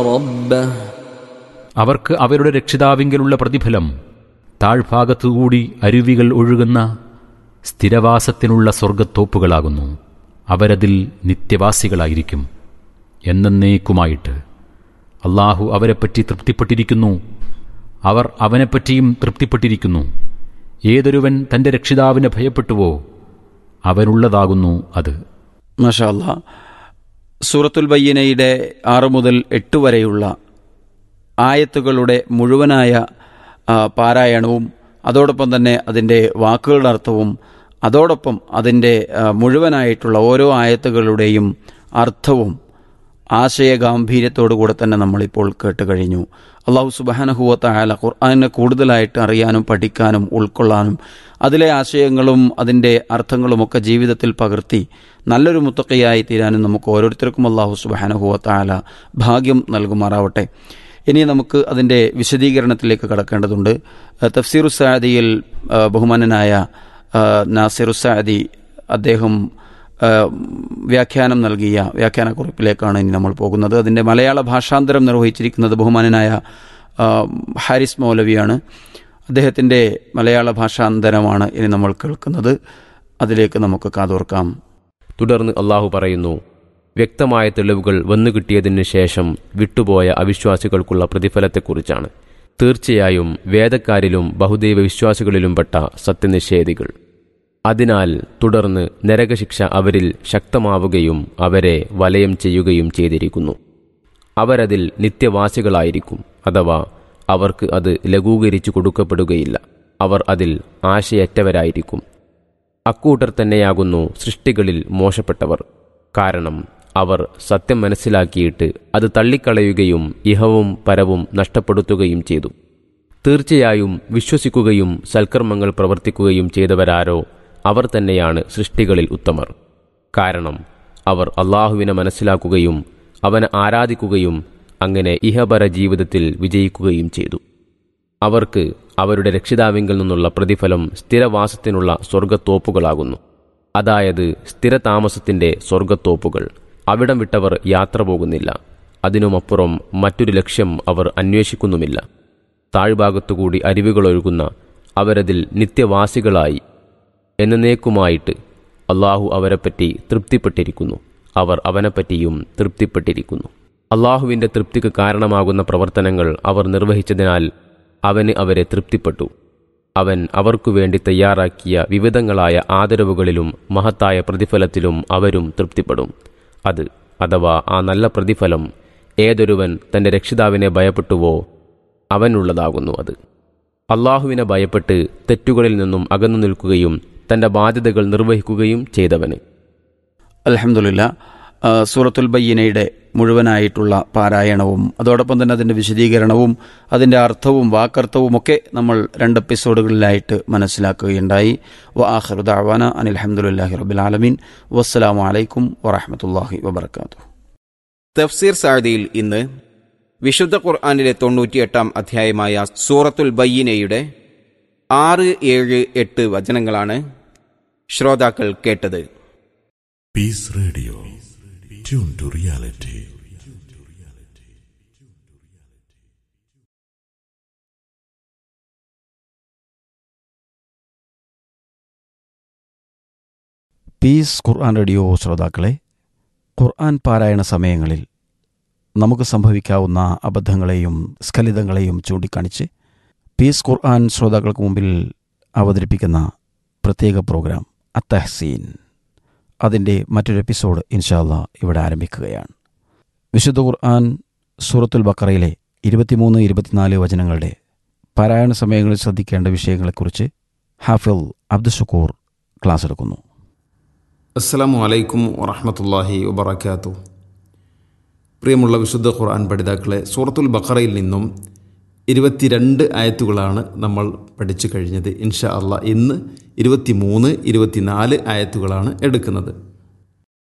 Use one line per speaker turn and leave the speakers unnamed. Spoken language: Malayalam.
ربه
അവർക്ക് അവരുടെ രക്ഷിതാവിങ്കലുള്ള പ്രതിഫലം താഴ്ഭാഗത്തുകൂടി അരുവികൾ ഒഴുകുന്ന സ്ഥിരവാസത്തിനുള്ള സ്വർഗത്തോപ്പുകളാകുന്നു അവരതിൽ നിത്യവാസികളായിരിക്കും എന്നേക്കുമായിട്ട് അള്ളാഹു അവരെപ്പറ്റി തൃപ്തിപ്പെട്ടിരിക്കുന്നു അവർ അവനെപ്പറ്റിയും തൃപ്തിപ്പെട്ടിരിക്കുന്നു ഏതൊരുവൻ തന്റെ രക്ഷിതാവിനെ ഭയപ്പെട്ടുവോ അവനുള്ളതാകുന്നു അത്
മാഷാ അല്ലാ സൂറത്തുൽ ബയ്യനയുടെ ആറ് മുതൽ എട്ട് വരെയുള്ള ആയത്തുകളുടെ മുഴുവനായ ആ, പാരായണവും അതോടൊപ്പം തന്നെ അതിൻ്റെ വാക്കുകളുടെ അർത്ഥവും അതോടൊപ്പം അതിൻ്റെ ആ, മുഴുവനായിട്ടുള്ള ഓരോ ആയത്തുകളുടെയും അർത്ഥവും ആശയഗാംഭീര്യത്തോടു കൂടെ തന്നെ നമ്മളിപ്പോൾ കേട്ട് കഴിഞ്ഞു അള്ളാഹു സുബാനഹുവത്ത ആല ഖുർആാനെ കൂടുതലായിട്ട് അറിയാനും പഠിക്കാനും ഉൾക്കൊള്ളാനും അതിലെ ആശയങ്ങളും അതിൻ്റെ അർത്ഥങ്ങളുമൊക്കെ ജീവിതത്തിൽ പകർത്തി നല്ലൊരു മുത്തക്കയായി തീരാനും നമുക്ക് ഓരോരുത്തർക്കും അള്ളാഹു സുബാനഹുവത്ത ആല ഭാഗ്യം നൽകുമാറാവട്ടെ ഇനി നമുക്ക് അതിൻ്റെ വിശദീകരണത്തിലേക്ക് കടക്കേണ്ടതുണ്ട് അഹ് തഫ്സീറു സാദിയിൽ അഹ് ബഹുമാനനായ അഹ് നാസിറു സാദി അദ്ദേഹം അഹ് വ്യാഖ്യാനം നൽകിയ വ്യാഖ്യാനക്കുറിപ്പിലേക്കാണ് ഇനി നമ്മൾ പോകുന്നത് അതിൻ്റെ മലയാള ഭാഷാന്തരം നിർവഹിച്ചിരിക്കുന്നത് ബഹുമാനനായ അഹ് ഹാരിസ് മൗലവിയാണ് അദ്ദേഹത്തിൻ്റെ മലയാള ഭാഷാന്തരമാണ് ഇനി നമ്മൾ കേൾക്കുന്നത് അതിലേക്ക് നമുക്ക് കാതോർക്കാം
തുടർന്ന് അള്ളാഹു പറയുന്നു വ്യക്തമായ തെളിവുകൾ വന്നുകിട്ടിയതിനു ശേഷം വിട്ടുപോയ അവിശ്വാസികൾക്കുള്ള പ്രതിഫലത്തെക്കുറിച്ചാണ് തീർച്ചയായും വേദക്കാരിലും ബഹുദൈവ വിശ്വാസികളിലും പെട്ട സത്യനിഷേധികൾ അതിനാൽ തുടർന്ന് നരകശിക്ഷ അവരിൽ ശക്തമാവുകയും അവരെ വലയം ചെയ്യുകയും ചെയ്തിരിക്കുന്നു അവരതിൽ നിത്യവാസികളായിരിക്കും അഥവാ അവർക്ക് അത് ലഘൂകരിച്ചു കൊടുക്കപ്പെടുകയില്ല അവർ അതിൽ ആശയറ്റവരായിരിക്കും അക്കൂട്ടർ തന്നെയാകുന്നു സൃഷ്ടികളിൽ മോശപ്പെട്ടവർ കാരണം അവർ സത്യം മനസ്സിലാക്കിയിട്ട് അത് തള്ളിക്കളയുകയും ഇഹവും പരവും നഷ്ടപ്പെടുത്തുകയും ചെയ്തു തീർച്ചയായും വിശ്വസിക്കുകയും സൽക്കർമ്മങ്ങൾ പ്രവർത്തിക്കുകയും ചെയ്തവരാരോ അവർ തന്നെയാണ് സൃഷ്ടികളിൽ ഉത്തമർ കാരണം അവർ അള്ളാഹുവിനെ മനസ്സിലാക്കുകയും അവനെ ആരാധിക്കുകയും അങ്ങനെ ഇഹപര ജീവിതത്തിൽ വിജയിക്കുകയും ചെയ്തു അവർക്ക് അവരുടെ രക്ഷിതാവിങ്കിൽ നിന്നുള്ള പ്രതിഫലം സ്ഥിരവാസത്തിനുള്ള സ്വർഗത്തോപ്പുകളാകുന്നു അതായത് സ്ഥിരതാമസത്തിന്റെ സ്വർഗത്തോപ്പുകൾ അവിടം വിട്ടവർ യാത്ര പോകുന്നില്ല അതിനുമപ്പുറം മറ്റൊരു ലക്ഷ്യം അവർ അന്വേഷിക്കുന്നുമില്ല താഴ്ഭാഗത്തുകൂടി അരുവികളൊഴുകുന്ന അവരതിൽ നിത്യവാസികളായി എന്നേക്കുമായിട്ട് അള്ളാഹു അവരെപ്പറ്റി തൃപ്തിപ്പെട്ടിരിക്കുന്നു അവർ അവനെപ്പറ്റിയും തൃപ്തിപ്പെട്ടിരിക്കുന്നു അള്ളാഹുവിൻ്റെ തൃപ്തിക്ക് കാരണമാകുന്ന പ്രവർത്തനങ്ങൾ അവർ നിർവഹിച്ചതിനാൽ അവന് അവരെ തൃപ്തിപ്പെട്ടു അവൻ അവർക്കു വേണ്ടി തയ്യാറാക്കിയ വിവിധങ്ങളായ ആദരവുകളിലും മഹത്തായ പ്രതിഫലത്തിലും അവരും തൃപ്തിപ്പെടും അത് അഥവാ ആ നല്ല പ്രതിഫലം ഏതൊരുവൻ തന്റെ രക്ഷിതാവിനെ ഭയപ്പെട്ടുവോ അവനുള്ളതാകുന്നു അത് അള്ളാഹുവിനെ ഭയപ്പെട്ട് തെറ്റുകളിൽ നിന്നും അകന്നു നിൽക്കുകയും തന്റെ ബാധ്യതകൾ നിർവഹിക്കുകയും ചെയ്തവന്
അലഹമുല്ല സൂറത്തുൽ ബയ്യനയുടെ മുഴുവനായിട്ടുള്ള പാരായണവും അതോടൊപ്പം തന്നെ അതിൻ്റെ വിശദീകരണവും അതിൻ്റെ അർത്ഥവും വാക്കർത്ഥവും ഒക്കെ നമ്മൾ രണ്ട് എപ്പിസോഡുകളിലായിട്ട് മനസ്സിലാക്കുകയുണ്ടായി വ ആഹ്റുദാവാന അനിൽ അഹമ്മദുല്ലാഹി റബുൽ ആലമീൻ വസ്സലാമു അലൈക്കും വറഹമത്തല്ലാഹി വബർക്കാത്തു
തഫ്സീർ സാദിയിൽ ഇന്ന് വിശുദ്ധ ഖുർആാനിലെ തൊണ്ണൂറ്റിയെട്ടാം അധ്യായമായ സൂറത്തുൽ ബയ്യനയുടെ ആറ് ഏഴ് എട്ട് വചനങ്ങളാണ് ശ്രോതാക്കൾ കേട്ടത്
Peace Radio. Tune to reality.
Peace Quran radio ശ്രോതാക്കളെ ഖുർആൻ പാരായണ സമയങ്ങളിൽ നമുക്ക് സംഭവിക്കാവുന്ന അബദ്ധങ്ങളെയും സ്ഖലിതങ്ങളെയും ചൂണ്ടിക്കാണിച്ച് പീസ് ഖുർആൻ ശ്രോതാക്കൾക്ക് മുമ്പിൽ അവതരിപ്പിക്കുന്ന പ്രത്യേക പ്രോഗ്രാം അത്തഹസീൻ അതിൻ്റെ മറ്റൊരു എപ്പിസോഡ് ഇൻഷാല്ല ഇവിടെ ആരംഭിക്കുകയാണ് വിശുദ്ധ ഖുർആൻ സൂറത്തുൽ ബക്കറയിലെ ഇരുപത്തിമൂന്ന് ഇരുപത്തിനാല് വചനങ്ങളുടെ പാരായണ സമയങ്ങളിൽ ശ്രദ്ധിക്കേണ്ട വിഷയങ്ങളെക്കുറിച്ച് ഹാഫിൽ അബ്ദുഷക്കൂർ ക്ലാസ് എടുക്കുന്നു
അസ്സലാമു അലൈക്കും വറഹമത്തല്ലാഹി വബർക്കാത്തു പ്രിയമുള്ള വിശുദ്ധ ഖുർആൻ പഠിതാക്കളെ സൂറത്തുൽ ബഖറയിൽ നിന്നും ഇരുപത്തിരണ്ട് ആയത്തുകളാണ് നമ്മൾ പഠിച്ചു കഴിഞ്ഞത് ഇൻഷാ അള്ളാഹ് ഇന്ന് ഇരുപത്തിമൂന്ന് ഇരുപത്തിനാല് ആയത്തുകളാണ് എടുക്കുന്നത്